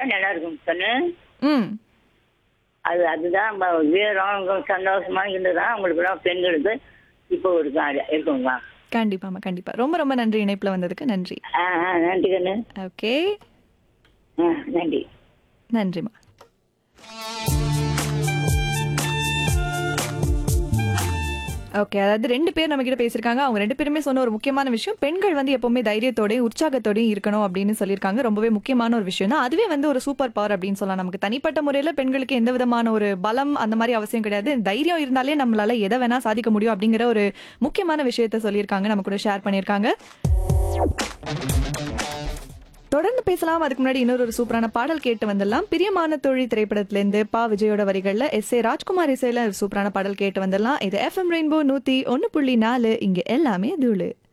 நல்லா இருக்கும் கண்ணு ம் அது அதுதான் ப- வீரம் சந்தோஷமா இருந்ததுதான் அவங்களுக்குலாம் பெண்களுக்கு இப்போ இருக்கு அது இருக்குங்க கண்டிப்பாம்மா கண்டிப்பா ரொம்ப ரொம்ப நன்றி இணைப்புல வந்ததுக்கு நன்றி ஆ ஆ நன்றி கண்ணு ஓகே ஆ நன்றி நன்றிம்மா ஓகே அதாவது ரெண்டு பேர் நம்ம கிட்ட பேசியிருக்காங்க அவங்க ரெண்டு பேருமே சொன்ன ஒரு முக்கியமான விஷயம் பெண்கள் வந்து எப்பவுமே தைரியத்தோடயும் உற்சாகத்தோடயும் இருக்கணும் அப்படின்னு சொல்லியிருக்காங்க ரொம்பவே முக்கியமான ஒரு விஷயம் தான் அதுவே வந்து ஒரு சூப்பர் பவர் அப்படின்னு சொல்லலாம் நமக்கு தனிப்பட்ட முறையில் பெண்களுக்கு எந்த விதமான ஒரு பலம் அந்த மாதிரி அவசியம் கிடையாது தைரியம் இருந்தாலே நம்மளால எதை வேணா சாதிக்க முடியும் அப்படிங்கிற ஒரு முக்கியமான விஷயத்த சொல்லியிருக்காங்க நம்ம கூட ஷேர் பண்ணியிருக்காங்க தொடர்ந்து பேசலாம் அதுக்கு முன்னாடி இன்னொரு ஒரு சூப்பரான பாடல் கேட்டு வந்துடலாம் பிரியமான தொழில் திரைப்படத்திலேருந்து பா விஜயோட வரிகள்ல எஸ் ஏ ராஜ்குமார் இசையில ஒரு சூப்பரான பாடல் கேட்டு வந்துடலாம் இது எஃப்எம் ரெயின்போ நூத்தி ஒன்னு புள்ளி நாலு இங்க எல்லாமே தூளு